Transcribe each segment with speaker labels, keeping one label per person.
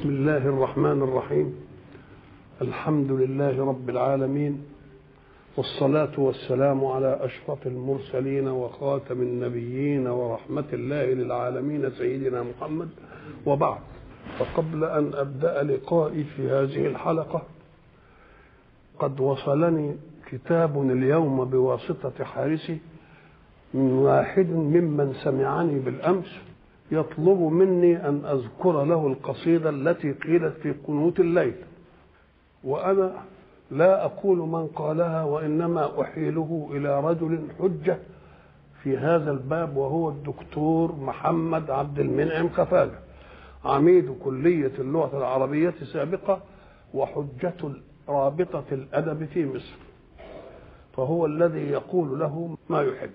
Speaker 1: بسم الله الرحمن الرحيم الحمد لله رب العالمين والصلاة والسلام على أشرف المرسلين وخاتم النبيين ورحمة الله للعالمين سيدنا محمد وبعد فقبل أن أبدأ لقائي في هذه الحلقة قد وصلني كتاب اليوم بواسطة حارسي من واحد ممن سمعني بالأمس يطلب مني أن أذكر له القصيدة التي قيلت في قنوت الليل وأنا لا أقول من قالها وإنما أحيله إلى رجل حجة في هذا الباب وهو الدكتور محمد عبد المنعم خفاجة عميد كلية اللغة العربية سابقة وحجة رابطة الأدب في مصر فهو الذي يقول له ما يحب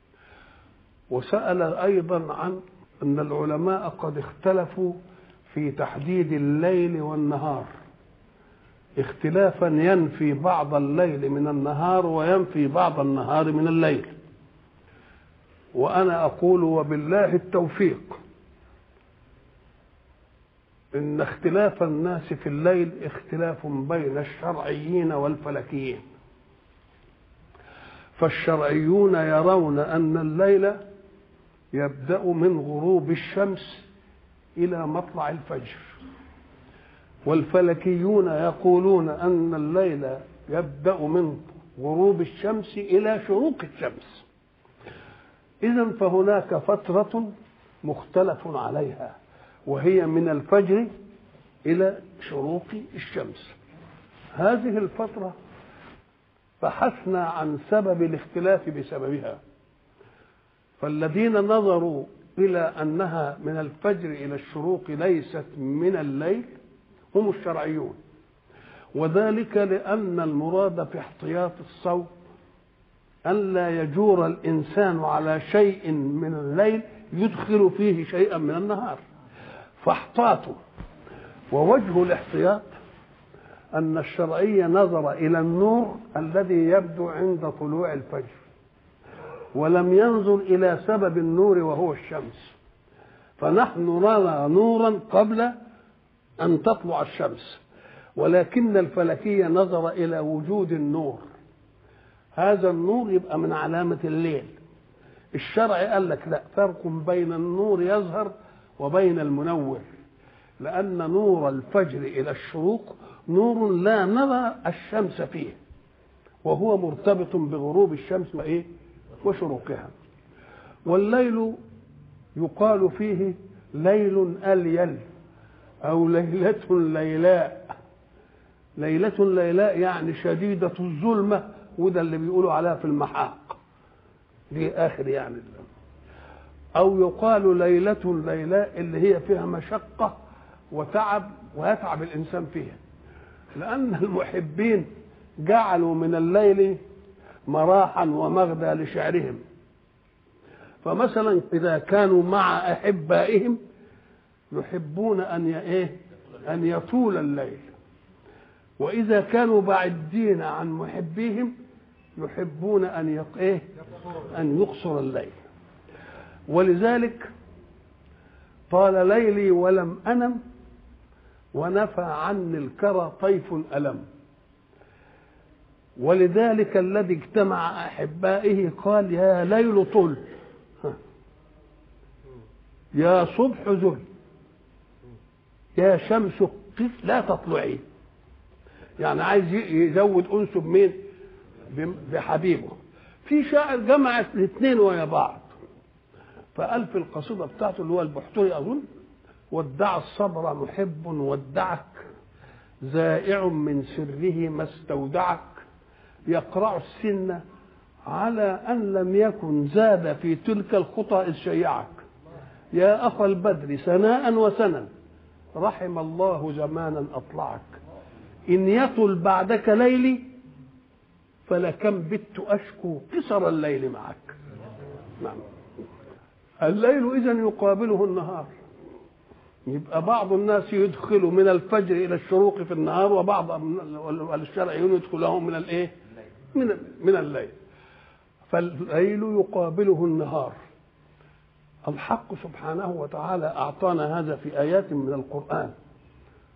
Speaker 1: وسأل أيضا عن أن العلماء قد اختلفوا في تحديد الليل والنهار اختلافا ينفي بعض الليل من النهار وينفي بعض النهار من الليل وانا اقول وبالله التوفيق ان اختلاف الناس في الليل اختلاف بين الشرعيين والفلكيين فالشرعيون يرون ان الليل يبدا من غروب الشمس الى مطلع الفجر والفلكيون يقولون ان الليل يبدا من غروب الشمس الى شروق الشمس اذا فهناك فتره مختلف عليها وهي من الفجر الى شروق الشمس هذه الفتره بحثنا عن سبب الاختلاف بسببها فالذين نظروا الى انها من الفجر الى الشروق ليست من الليل هم الشرعيون وذلك لأن المراد في احتياط الصوم ألا يجور الإنسان على شيء من الليل يدخل فيه شيئا من النهار فاحتاطوا ووجه الاحتياط أن الشرعية نظر إلى النور الذي يبدو عند طلوع الفجر ولم ينظر إلى سبب النور وهو الشمس فنحن نرى نورا قبل أن تطلع الشمس ولكن الفلكية نظر إلى وجود النور هذا النور يبقى من علامة الليل الشرع قال لك لا فرق بين النور يظهر وبين المنور لأن نور الفجر إلى الشروق نور لا نرى الشمس فيه وهو مرتبط بغروب الشمس وإيه وشروقها والليل يقال فيه ليل أليل أو ليلة ليلاء ليلة ليلاء يعني شديدة الظلمة وده اللي بيقولوا عليها في المحاق دي آخر يعني أو يقال ليلة ليلاء اللي هي فيها مشقة وتعب ويتعب الإنسان فيها لأن المحبين جعلوا من الليل مراحا ومغدى لشعرهم فمثلا إذا كانوا مع أحبائهم يحبون ان ايه ان يطول الليل واذا كانوا بعيدين عن محبيهم يحبون ان يق... ايه ان يقصر الليل ولذلك طال ليلي ولم انم ونفى عني الكرى طيف الم ولذلك الذي اجتمع احبائه قال يا ليل طل يا صبح ذل يا شمس قف لا تطلعي يعني عايز يزود انسه بمين بحبيبه في شاعر جمع الاثنين ويا بعض فقال في القصيده بتاعته اللي هو البحتري اظن ودع الصبر محب ودعك زائع من سره ما استودعك يقرع السن على ان لم يكن زاد في تلك الخطى اذ شيعك يا اخا البدر سناء وسنا رحم الله زمانا اطلعك ان يطل بعدك ليلي فلكم بت اشكو قصر الليل معك نعم الليل اذا يقابله النهار يبقى بعض الناس يدخل من الفجر الى الشروق في النهار وبعض الشرعيون يدخلهم من الايه من من الليل فالليل يقابله النهار الحق سبحانه وتعالى اعطانا هذا في ايات من القران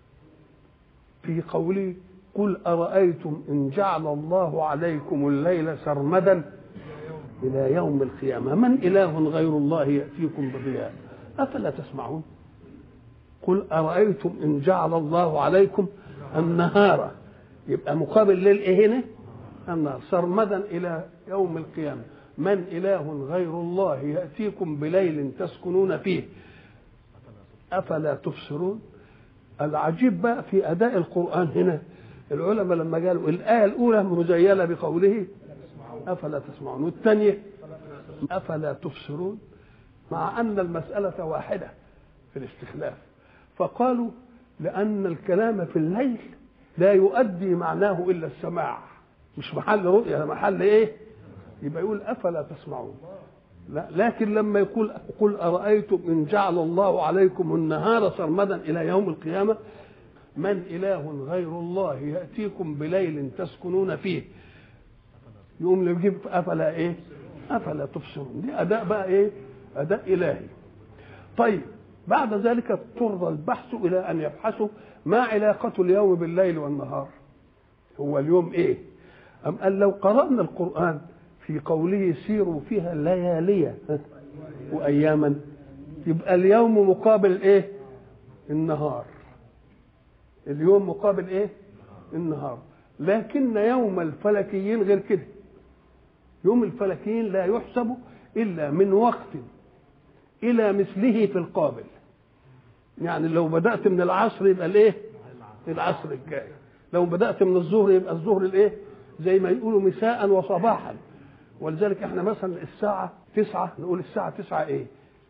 Speaker 1: في قوله قل أرأيتم إن جعل الله عليكم الليل سرمدا إلى يوم القيامة من إله غير الله يأتيكم بضياء أفلا تسمعون قل أرأيتم إن جعل الله عليكم النهار يبقى مقابل ليل إيه هنا النهار سرمدا إلى يوم القيامة من إله غير الله يأتيكم بليل تسكنون فيه أفلا تبصرون العجيب بقى في أداء القرآن هنا العلماء لما قالوا الآية الأولى مزيلة بقوله أفلا تسمعون والثانية أفلا تبصرون مع أن المسألة واحدة في الاستخلاف فقالوا لأن الكلام في الليل لا يؤدي معناه إلا السماع مش محل رؤية محل إيه يبقى يقول أفلا تسمعون لا لكن لما يقول قل أرأيتم إن جعل الله عليكم النهار سرمدا إلى يوم القيامة من إله غير الله يأتيكم بليل تسكنون فيه يقوم يجيب أفلا إيه أفلا تبصرون دي أداء بقى إيه أداء إلهي طيب بعد ذلك اضطر البحث إلى أن يبحثوا ما علاقة اليوم بالليل والنهار هو اليوم إيه أم قال لو قرأنا القرآن في قوله سيروا فيها ليالية وأياما يبقى اليوم مقابل إيه النهار اليوم مقابل إيه النهار لكن يوم الفلكيين غير كده يوم الفلكيين لا يحسب إلا من وقت إلى مثله في القابل يعني لو بدأت من العصر يبقى الإيه العصر الجاي لو بدأت من الظهر يبقى الظهر الإيه زي ما يقولوا مساء وصباحا ولذلك احنا مثلا الساعة تسعة نقول الساعة تسعة ايه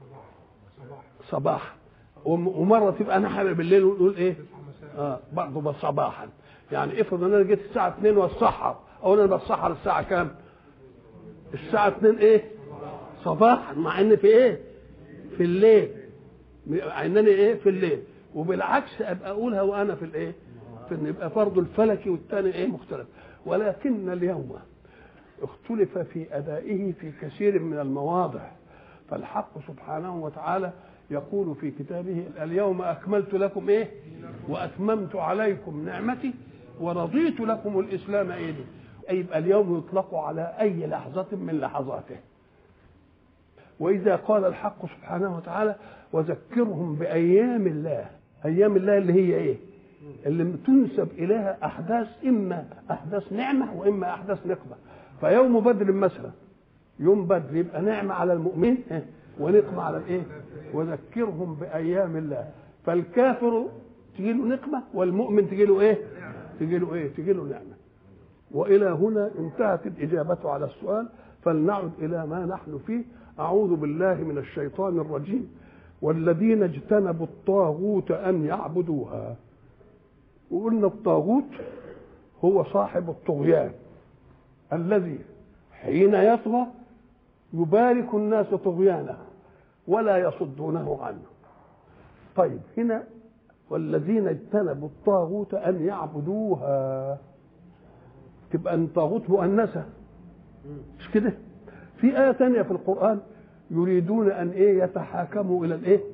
Speaker 1: صباح ومرة تبقى نحن بالليل ونقول ايه اه برضه صباحا يعني افرض ان انا جيت الساعة 2 والسحر او انا بتسحر الساعة كام الساعة 2 ايه صباحا مع ان في ايه في الليل مع انني ايه في الليل وبالعكس ابقى اقولها وانا في الايه في ان يبقى فرض الفلكي والثاني ايه مختلف ولكن اليوم اختلف في ادائه في كثير من المواضع فالحق سبحانه وتعالى يقول في كتابه اليوم اكملت لكم ايه واتممت عليكم نعمتي ورضيت لكم الاسلام ايه اي يبقى اليوم يطلق على اي لحظه من لحظاته واذا قال الحق سبحانه وتعالى وذكرهم بايام الله ايام الله اللي هي ايه اللي تنسب اليها احداث اما احداث نعمه واما احداث نقمه فيوم بدر مثلا يوم بدر يبقى نعمه على المؤمن ونقمه على الايه وذكرهم بايام الله فالكافر تجي له نقمه والمؤمن تجي له ايه تجي له ايه تجي له نعمه والى هنا انتهت الاجابه على السؤال فلنعد الى ما نحن فيه اعوذ بالله من الشيطان الرجيم والذين اجتنبوا الطاغوت ان يعبدوها وقلنا الطاغوت هو صاحب الطغيان الذي حين يطغى يبارك الناس طغيانه ولا يصدونه عنه طيب هنا والذين اجتنبوا الطاغوت ان يعبدوها تبقى الطاغوت مؤنثه مش كده في آية تانية في القرآن يريدون أن إيه يتحاكموا إلى الإيه؟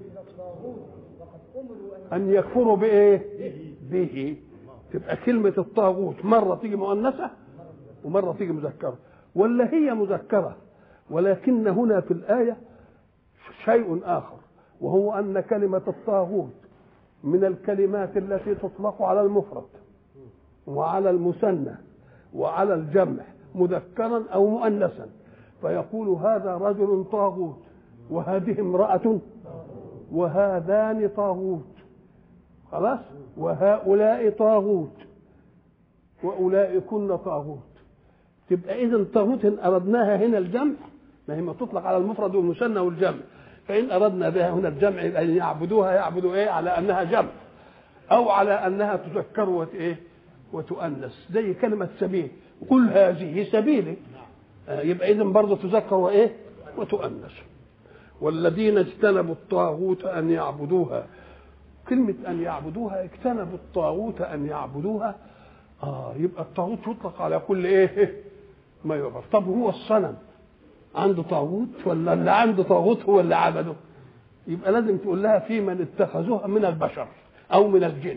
Speaker 1: أن يكفروا بإيه؟ به تبقى كلمة الطاغوت مرة تيجي مؤنثة ومرة تيجي مذكرة ولا هي مذكرة ولكن هنا في الآية شيء آخر وهو أن كلمة الطاغوت من الكلمات التي تطلق على المفرد وعلى المثنى وعلى الجمع مذكرا أو مؤنثا فيقول هذا رجل طاغوت وهذه امرأة وهذان طاغوت خلاص وهؤلاء طاغوت وأولئكن طاغوت تبقى إذا طاغوت إن أردناها هنا الجمع ما هي ما تطلق على المفرد والمثنى والجمع فإن أردنا بها هنا الجمع يبقى أن يعبدوها يعبدوا إيه على أنها جمع أو على أنها تذكر وت إيه وتؤنث زي كلمة سبيل قل هذه سبيلي يبقى اذا برضه تذكر وايه وتؤنث والذين اجتنبوا الطاغوت ان يعبدوها كلمة أن يعبدوها اجتنبوا الطاغوت أن يعبدوها آه يبقى الطاغوت يطلق على كل إيه ما يعبد طب هو الصنم عنده طاغوت ولا اللي عنده طاغوت هو اللي عبده يبقى لازم تقول لها في من اتخذوها من البشر أو من الجن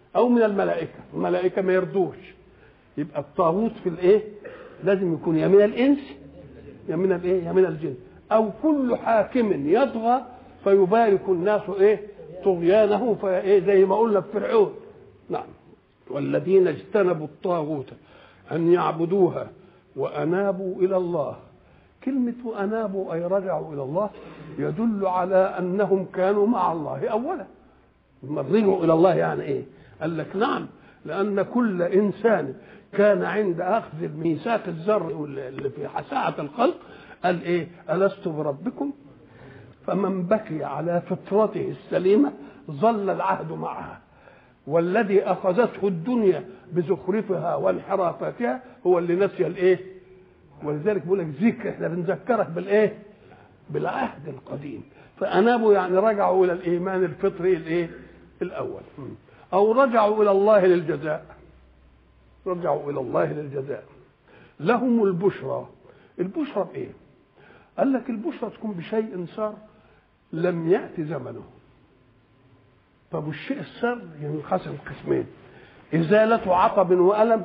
Speaker 1: او من الملائكه الملائكه ما يرضوش يبقى الطاغوت في الايه لازم يكون يا من الانس يا من الايه يا من الجن او كل حاكم يطغى فيبارك الناس ايه طغيانه فايه زي ما قلنا في فرعون نعم والذين اجتنبوا الطاغوت ان يعبدوها وانابوا الى الله كلمة وأنابوا أي رجعوا إلى الله يدل على أنهم كانوا مع الله أولا لما رجعوا إلى الله يعني إيه؟ قال لك نعم لأن كل إنسان كان عند أخذ الميثاق الذر اللي في ساعة الخلق قال إيه؟ ألست بربكم؟ فمن بكي على فطرته السليمة ظل العهد معها والذي أخذته الدنيا بزخرفها وانحرافاتها هو اللي نسي الإيه؟ ولذلك بيقول لك ذكر احنا بنذكرك بالايه؟ بالعهد القديم فانابوا يعني رجعوا الى الايمان الفطري الايه؟ الاول او رجعوا الى الله للجزاء رجعوا الى الله للجزاء لهم البشرى البشرى بايه؟ قال لك البشرى تكون بشيء صار لم يأتي زمنه طب والشيء السر ينقسم قسمين إزالة عطب وألم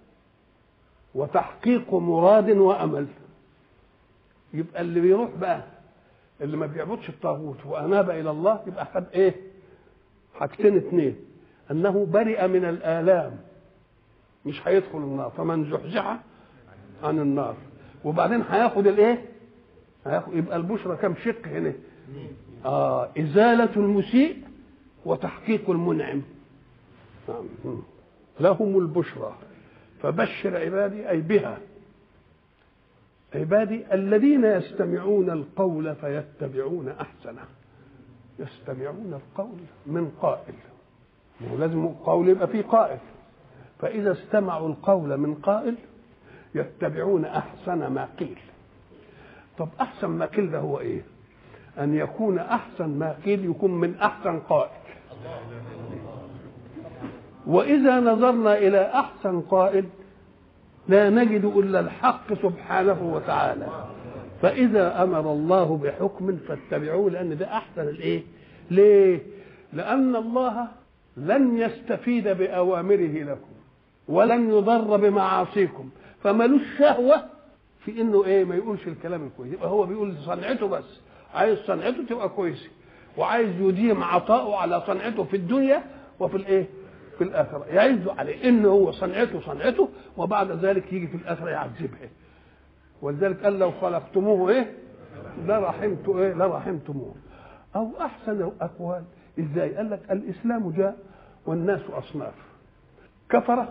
Speaker 1: وتحقيق مراد وامل يبقى اللي بيروح بقى اللي ما بيعبدش الطاغوت واناب الى الله يبقى خد ايه حاجتين اتنين انه برئ من الالام مش هيدخل النار فمن زحزح عن النار وبعدين هياخد الايه هياخد يبقى البشرى كم شق هنا اه ازاله المسيء وتحقيق المنعم نعم لهم البشرى فبشر عبادي أي بها عبادي الذين يستمعون القول فيتبعون أحسنه يستمعون القول من قائل لازم قول يبقى فيه قائل فإذا استمعوا القول من قائل يتبعون أحسن ما قيل طب أحسن ما قيل ده هو إيه أن يكون أحسن ما قيل يكون من أحسن قائل وإذا نظرنا إلى أحسن قائل لا نجد إلا الحق سبحانه وتعالى فإذا أمر الله بحكم فاتبعوه لأن ده أحسن الإيه؟ ليه؟ لأن الله لن يستفيد بأوامره لكم ولن يضر بمعاصيكم فملوش شهوة في إنه إيه ما يقولش الكلام الكويس يبقى هو بيقول صنعته بس عايز صنعته تبقى كويسة وعايز يديم عطاؤه على صنعته في الدنيا وفي الإيه؟ في الآخرة يعز عليه إن هو صنعته صنعته وبعد ذلك يجي في الآخرة يعذبها ولذلك قال لو خلقتموه إيه لرحمت إيه لرحمتموه أو أحسن الأقوال إزاي قال لك الإسلام جاء والناس أصناف كفرة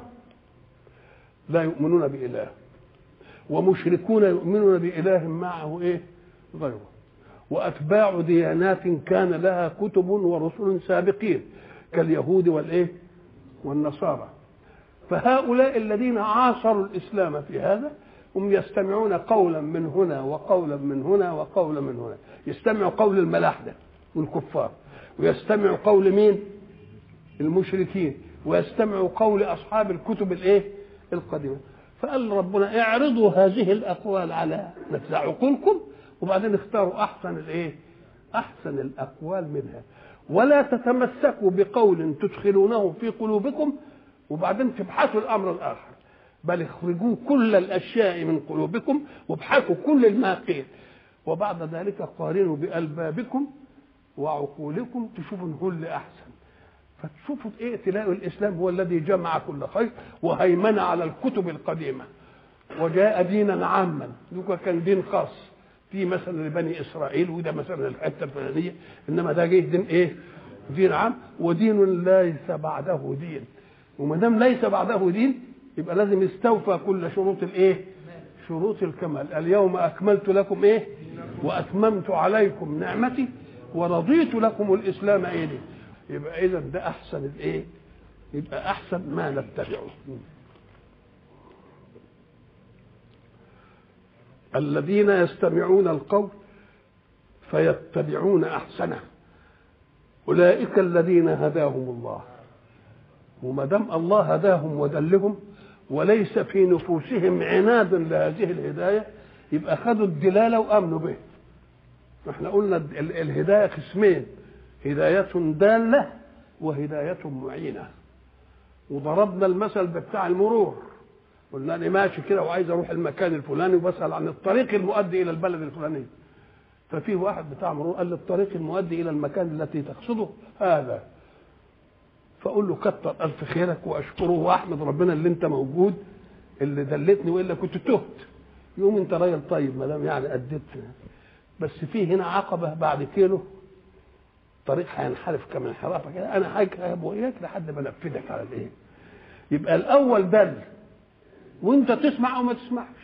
Speaker 1: لا يؤمنون بإله ومشركون يؤمنون بإله معه إيه غيره وأتباع ديانات كان لها كتب ورسل سابقين كاليهود والإيه والنصارى فهؤلاء الذين عاصروا الاسلام في هذا هم يستمعون قولا من هنا وقولا من هنا وقولا من هنا يستمعوا قول الملاحده والكفار ويستمعوا قول مين المشركين ويستمعوا قول اصحاب الكتب الايه القديمه فقال ربنا اعرضوا هذه الاقوال على نفس عقولكم وبعدين اختاروا احسن الايه احسن الاقوال منها ولا تتمسكوا بقول تدخلونه في قلوبكم وبعدين تبحثوا الامر الاخر بل اخرجوا كل الاشياء من قلوبكم وابحثوا كل ما قيل وبعد ذلك قارنوا بالبابكم وعقولكم تشوفوا هو اللي احسن فتشوفوا ايه تلاقوا الاسلام هو الذي جمع كل خير وهيمن على الكتب القديمه وجاء دينا عاما دوكا كان دين خاص في مثلا لبني اسرائيل وده مثلا الحته الفلانيه انما ده جه دين ايه؟ دين عام ودين ليس بعده دين وما دام ليس بعده دين يبقى لازم يستوفى كل شروط الايه؟ شروط الكمال اليوم اكملت لكم ايه؟ واتممت عليكم نعمتي ورضيت لكم الاسلام ايه دي؟ يبقى اذا ده احسن الايه؟ يبقى احسن ما نتبعه الذين يستمعون القول فيتبعون احسنه اولئك الذين هداهم الله وما دام الله هداهم ودلهم وليس في نفوسهم عناد لهذه الهدايه يبقى خدوا الدلاله وامنوا به احنا قلنا الهدايه قسمين هدايه داله وهدايه معينه وضربنا المثل بتاع المرور قلنا انا ماشي كده وعايز اروح المكان الفلاني وبسال عن الطريق المؤدي الى البلد الفلاني ففيه واحد بتاع مرور قال لي الطريق المؤدي الى المكان التي تقصده هذا فاقول له كتر الف خيرك واشكره واحمد ربنا اللي انت موجود اللي دلتني والا كنت تهت يقوم انت راجل طيب ما دام يعني اديت بس في هنا عقبه بعد كيلو طريق هينحرف كما انحرافه كده انا هجهب وياك لحد ما انفذك على الايه يبقى الاول دل وانت تسمع او ما تسمعش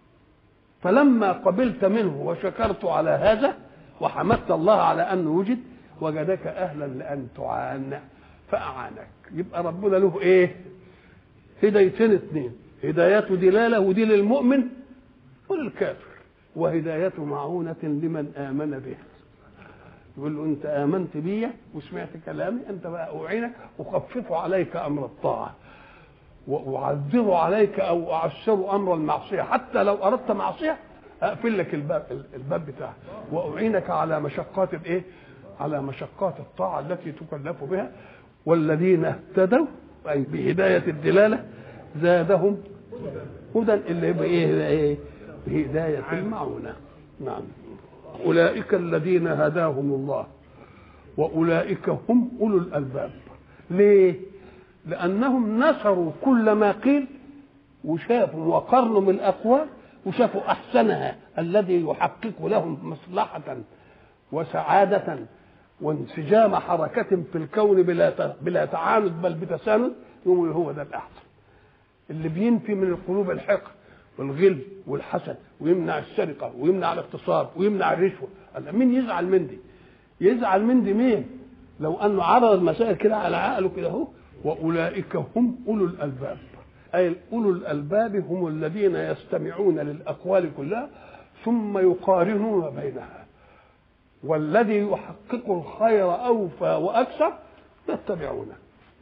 Speaker 1: فلما قبلت منه وشكرت على هذا وحمدت الله على انه وجد وجدك اهلا لان تعان فاعانك يبقى ربنا له ايه هدايتين اثنين هداية دلالة ودي للمؤمن وللكافر وهداية معونة لمن آمن به يقول له أنت آمنت بي وسمعت كلامي أنت بقى أعينك أخفف عليك أمر الطاعة وأعذر عليك أو أعسر أمر المعصية حتى لو أردت معصية أقفل لك الباب الباب بتاعه وأعينك على مشقات الإيه؟ على مشقات الطاعة التي تكلف بها والذين اهتدوا أي بهداية الدلالة زادهم هدى اللي يبقى ايه ايه بهداية المعونة نعم أولئك الذين هداهم الله وأولئك هم أولو الألباب ليه؟ لأنهم نشروا كل ما قيل وشافوا وقرنوا من الأقوال وشافوا أحسنها الذي يحقق لهم مصلحة وسعادة وانسجام حركة في الكون بلا بلا تعاند بل بتساند يقول هو ده الأحسن اللي بينفي من القلوب الحقد والغل والحسد ويمنع السرقه ويمنع الاغتصاب ويمنع الرشوه قال مين يزعل من دي؟ يزعل من دي مين؟ لو انه عرض المسائل كده على عقله كده اهو واولئك هم اولو الالباب اي اولو الالباب هم الذين يستمعون للاقوال كلها ثم يقارنون بينها والذي يحقق الخير اوفى واكثر يتبعونه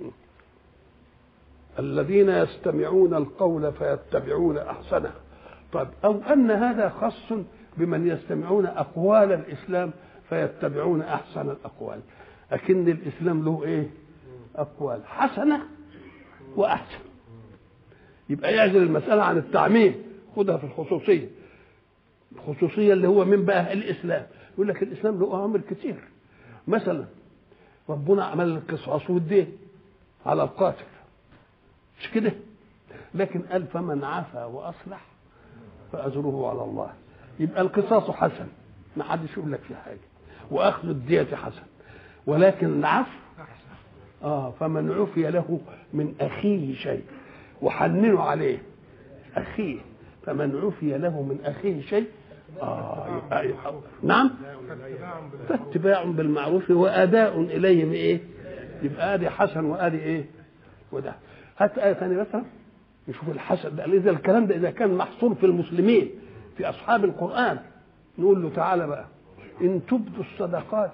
Speaker 1: الذين يستمعون القول فيتبعون احسنه طيب او ان هذا خاص بمن يستمعون اقوال الاسلام فيتبعون احسن الاقوال لكن الاسلام له ايه اقوال حسنه واحسن يبقى يعزل المساله عن التعميم خدها في الخصوصيه الخصوصيه اللي هو من بقى الاسلام يقول لك الاسلام له اوامر كتير مثلا ربنا عمل القصاص والدين على القاتل مش كده لكن قال فمن عفا واصلح فاجره على الله يبقى القصاص حسن ما حدش يقول لك في حاجه واخذ الدية حسن ولكن العفو اه فمن عفي له من اخيه شيء وحننوا عليه اخيه فمن عفي له من اخيه شيء آه يبقى يبقى نعم فاتباع بالمعروف واداء اليه بايه يبقى ادي حسن وادي ايه وده هات آية ثانية مثلا نشوف الحسد ده إذا الكلام ده إذا كان محصور في المسلمين في أصحاب القرآن نقول له تعالى بقى إن تبدوا الصدقات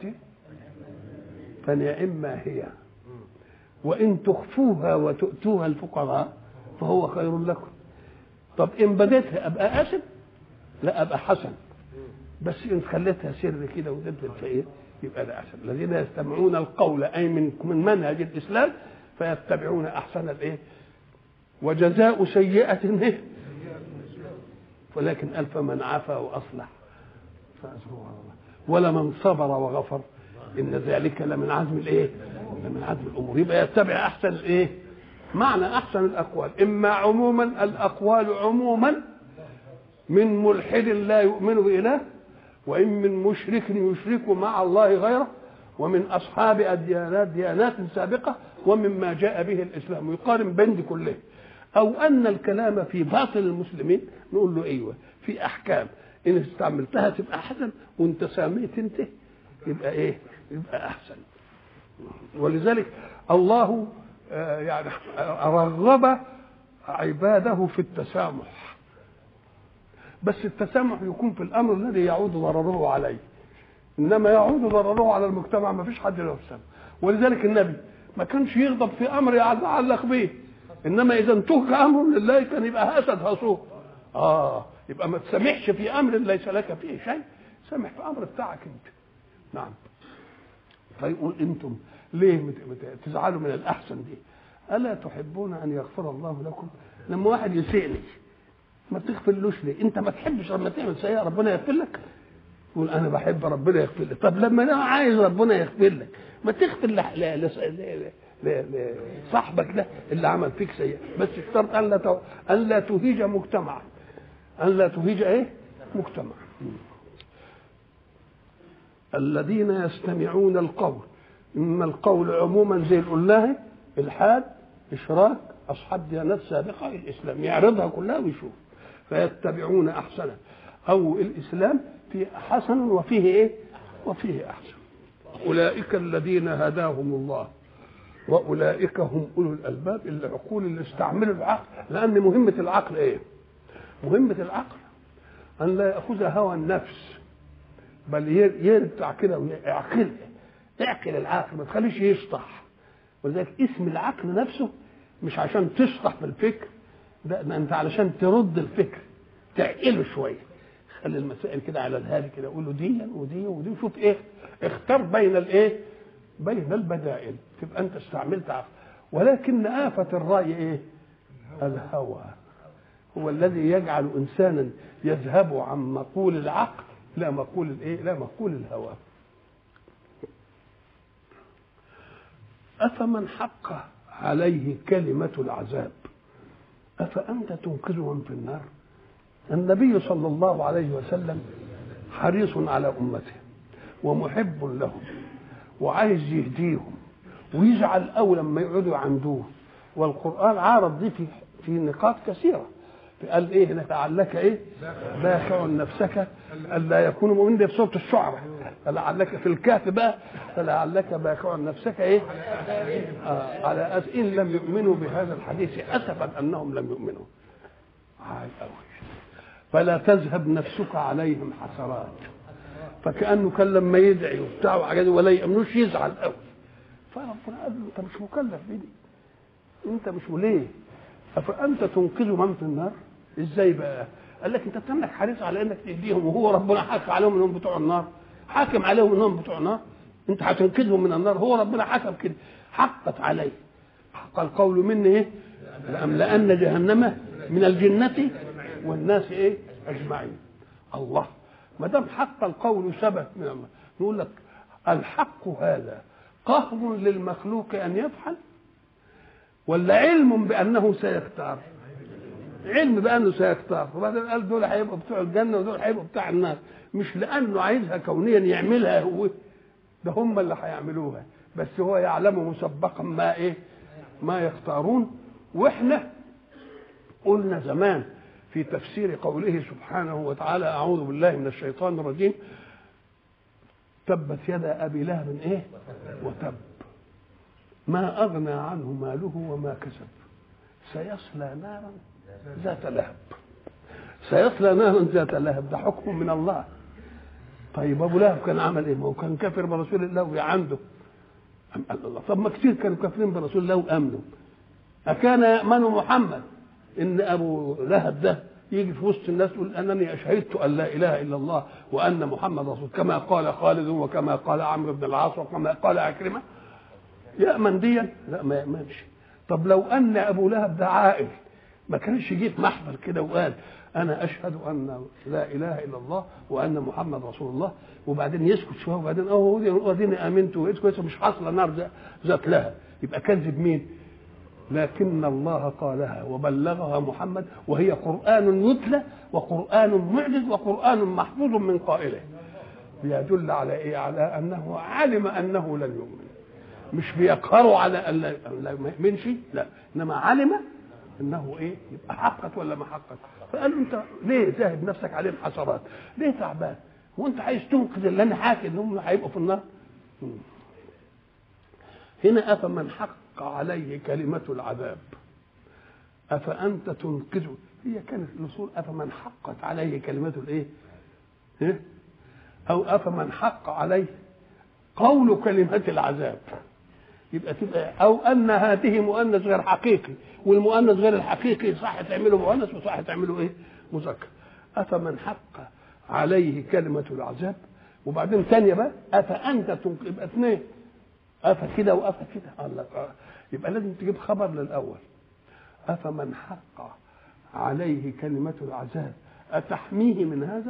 Speaker 1: فنعما هي وإن تخفوها وتؤتوها الفقراء فهو خير لكم طب إن بديتها أبقى آسف لا أبقى حسن بس إن خليتها سر كده واديت للفقير يبقى ده أحسن الذين يستمعون القول أي من من منهج الإسلام فيتبعون احسن الايه وجزاء سيئة إيه؟ ولكن ألف من عفا وأصلح فأجره على الله ولمن صبر وغفر إن ذلك لمن عزم الإيه؟ لمن عزم الأمور يبقى يتبع أحسن الإيه؟ معنى أحسن الأقوال إما عموما الأقوال عموما من ملحد لا يؤمن بإله وإن من مشرك يشرك مع الله غيره ومن أصحاب الديانات ديانات سابقة ومما جاء به الإسلام ويقارن بين دي كلها أو أن الكلام في باطل المسلمين نقول له أيوه في أحكام إن استعملتها تبقى أحسن وأنت ساميت أنت يبقى إيه؟ يبقى أحسن ولذلك الله يعني رغب عباده في التسامح بس التسامح يكون في الامر الذي يعود ضرره عليه انما يعود ضرره على المجتمع ما فيش حد له سامح ولذلك النبي ما كانش يغضب في امر يتعلق به انما اذا انتهك امر لله كان يبقى اسد هصوه اه يبقى ما تسامحش في امر ليس لك فيه شيء سامح في امر بتاعك انت نعم فيقول انتم ليه تزعلوا من الاحسن دي الا تحبون ان يغفر الله لكم لما واحد يسيئني ما تغفرلوش ليه انت ما تحبش لما تعمل سيئه ربنا يغفر لك يقول انا بحب ربنا يغفر لي طب لما انا عايز ربنا يغفر لك ما تغفر لصاحبك ده اللي عمل فيك سيئه بس اشترط ان لا تو... ان لا تهيج مجتمعا ان لا تهيج ايه مجتمع الذين يستمعون القول اما القول عموما زي القلاه الحاد اشراك اصحاب ديانات سابقه الاسلام يعرضها كلها ويشوف فيتبعون احسنه او الاسلام في حسن وفيه ايه وفيه احسن اولئك الذين هداهم الله واولئك هم اولو الالباب العقول اللي استعملوا العقل لان مهمه العقل ايه مهمه العقل ان لا ياخذ هوى النفس بل يرجع كده ويعقل اعقل العقل ما تخليش يشطح ولذلك اسم العقل نفسه مش عشان تشطح في الفكر ده انت علشان ترد الفكر تعقله شويه خلي المسائل كده على الهادي كده قول له دي ودي ودي وشوف ايه اختار بين الايه بين البدائل تبقى انت استعملت عقل ولكن آفة الرأي ايه الهوى هو الذي يجعل انسانا يذهب عن مقول العقل لا مقول الايه لا مقول الهوى افمن حق عليه كلمه العذاب افانت تنقذ من في النار النبي صلى الله عليه وسلم حريص على امته ومحب لهم وعايز يهديهم ويزعل أول لما يقعدوا يعندوه والقرآن عارض دي في في نقاط كثيرة قال ايه لعلك ايه باخع نفسك الا يكونوا مؤمنين ده في سوره الشعراء فلعلك في الكهف بقى فلعلك باخع نفسك ايه آه على أس ان لم يؤمنوا بهذا الحديث اسفا انهم لم يؤمنوا عال قوي فلا تذهب نفسك عليهم حسرات فكانه كان لما يدعي وبتاع وحاجات ولا يامنوش يزعل قوي فربنا قال له انت مش مكلف بدي انت مش ليه افانت تنقذ من في النار ازاي بقى قال لك انت بتملك حريص على انك تهديهم وهو ربنا حكم عليهم انهم بتوع النار حاكم عليهم انهم بتوع النار انت هتنقذهم من النار هو ربنا حكم كده حقت عليه حق القول مني ايه لأملأن جهنم من الجنة والناس ايه اجمعين الله ما دام حق القول ثبت من الله نقول لك الحق هذا قهر للمخلوق ان يفعل ولا علم بانه سيختار علم بانه سيختار وبعدين قال دول هيبقوا بتوع الجنه ودول هيبقوا بتوع النار مش لانه عايزها كونيا يعملها هو ده هم اللي هيعملوها بس هو يعلم مسبقا ما ايه ما يختارون واحنا قلنا زمان في تفسير قوله سبحانه وتعالى اعوذ بالله من الشيطان الرجيم تبت يدا ابي لهب ايه وتب ما اغنى عنه ماله وما كسب سيصلى نارا ذات لهب سيصلى نارا ذات لهب ده حكم من الله طيب ابو لهب كان عمل ايه؟ ما هو كان كافر برسول الله وعنده أم قال الله طب ما كتير كانوا كافرين برسول الله وامنوا أكان يأمن محمد إن أبو لهب ده يجي في وسط الناس يقول أنني أشهدت أن لا إله إلا الله وأن محمد رسول كما قال خالد وكما قال عمرو بن العاص وكما قال عكرمة يأمن ديا لا ما يأمنش طب لو أن أبو لهب ده عائل ما كانش جه في محفل كده وقال انا اشهد ان لا اله الا الله وان محمد رسول الله وبعدين يسكت شويه وبعدين اه اديني امنت وقيت كويس مش حاصله نار ذات لها يبقى كذب مين؟ لكن الله قالها وبلغها محمد وهي قرآن يتلى وقرآن معجز وقرآن محفوظ من قائله بيدل على ايه؟ على انه علم انه لن يؤمن مش بيقهروا على ان لا يؤمنش لا انما علم انه ايه يبقى حقت ولا ما حقت فقال له انت ليه ذاهب نفسك عليهم حسرات ليه تعبان هو انت عايز تنقذ اللي انا حاكي انهم هيبقوا في النار هنا افمن حق عليه كلمه العذاب افانت تنقذه هي كانت الاصول افمن حقت عليه كلمه الايه إيه؟ او افمن حق عليه قول كلمه العذاب يبقى تبقى او ان هذه مؤنث غير حقيقي والمؤنث غير الحقيقي صح تعمله مؤنث وصح تعمله ايه مذكر افمن حق عليه كلمه العذاب وبعدين ثانيه بقى افانت تنقذ يبقى اثنين افا كده وافا كده قال لك يبقى لازم تجيب خبر للاول افمن حق عليه كلمه العذاب اتحميه من هذا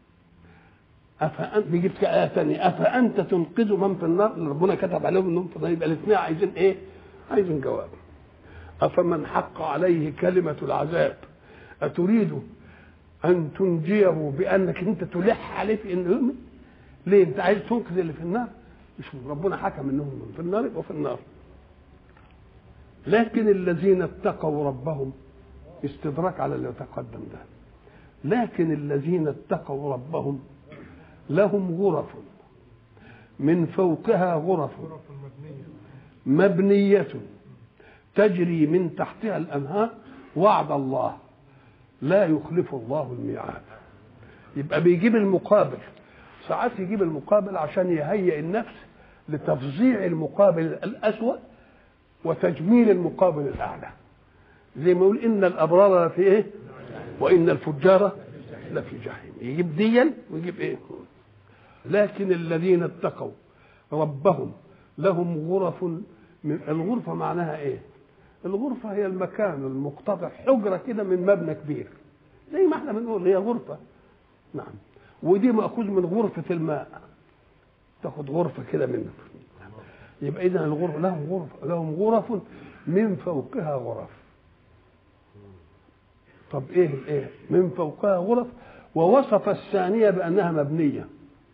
Speaker 1: افانت بيجيب آية ثانية افانت تنقذ من في النار اللي ربنا كتب عليهم انهم في النار يبقى الاثنين عايزين ايه؟ عايزين جواب افمن حق عليه كلمه العذاب اتريد ان تنجيه بانك انت تلح عليه في انه يؤمن ليه انت عايز تنقذ اللي في النار مش ربنا حكم انهم في النار يبقوا في النار لكن الذين اتقوا ربهم استدراك على اللي تقدم ده لكن الذين اتقوا ربهم لهم غرف من فوقها غرف مبنية تجري من تحتها الأنهار وعد الله لا يخلف الله الميعاد يبقى بيجيب المقابل ساعات يجيب المقابل عشان يهيئ النفس لتفظيع المقابل الأسوأ وتجميل المقابل الأعلى زي ما يقول إن الأبرار لفي إيه وإن الفجار لفي جحيم يجيب ديا ويجيب إيه لكن الذين اتقوا ربهم لهم غرف من الغرفة معناها إيه الغرفة هي المكان المقتطع حجرة كده من مبنى كبير زي ما احنا بنقول هي غرفة نعم ودي مأخوذ من غرفة الماء تاخد غرفة كده منه يبقى إذا الغرفة لهم غرفة لهم غرف من فوقها غرف طب إيه إيه من فوقها غرف ووصف الثانية بأنها مبنية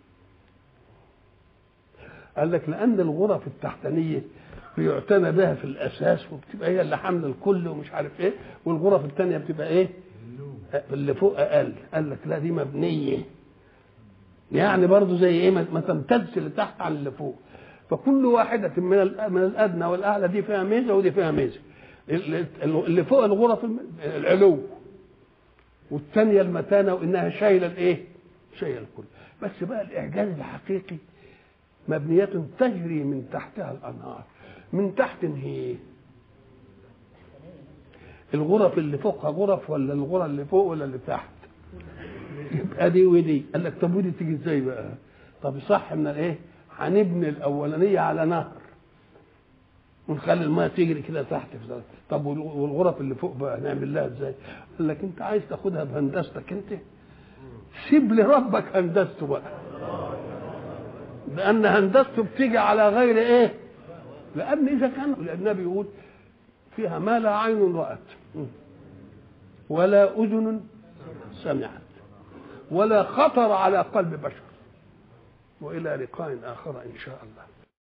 Speaker 1: قال لك لأن الغرف التحتانية بيعتنى بها في الأساس وبتبقى هي اللي حاملة الكل ومش عارف إيه والغرف الثانية بتبقى إيه اللي فوق أقل قال لك لا دي مبنية يعني برضه زي ايه ما تمتدش لتحت عن اللي فوق فكل واحدة من من الأدنى والأعلى دي فيها ميزة ودي فيها ميزة اللي فوق الغرف العلو والثانية المتانة وإنها شايلة الإيه؟ شايلة الكل بس بقى الإعجاز الحقيقي مبنية تجري من تحتها الأنهار من تحت هي الغرف اللي فوقها غرف ولا الغرف اللي فوق ولا اللي تحت يبقى دي ودي قال لك طب ودي تيجي ازاي بقى طب صح من الايه هنبني الاولانيه على نهر ونخلي الماء تجري كده تحت في ذلك. طب والغرف اللي فوق بقى نعمل لها ازاي قال لك انت عايز تاخدها بهندستك انت سيب لربك هندسته بقى لان هندسته بتيجي على غير ايه لان اذا كان النبي يقول فيها ما لا عين رأت ولا أذن سمعت ولا خطر على قلب بشر والى لقاء اخر ان شاء الله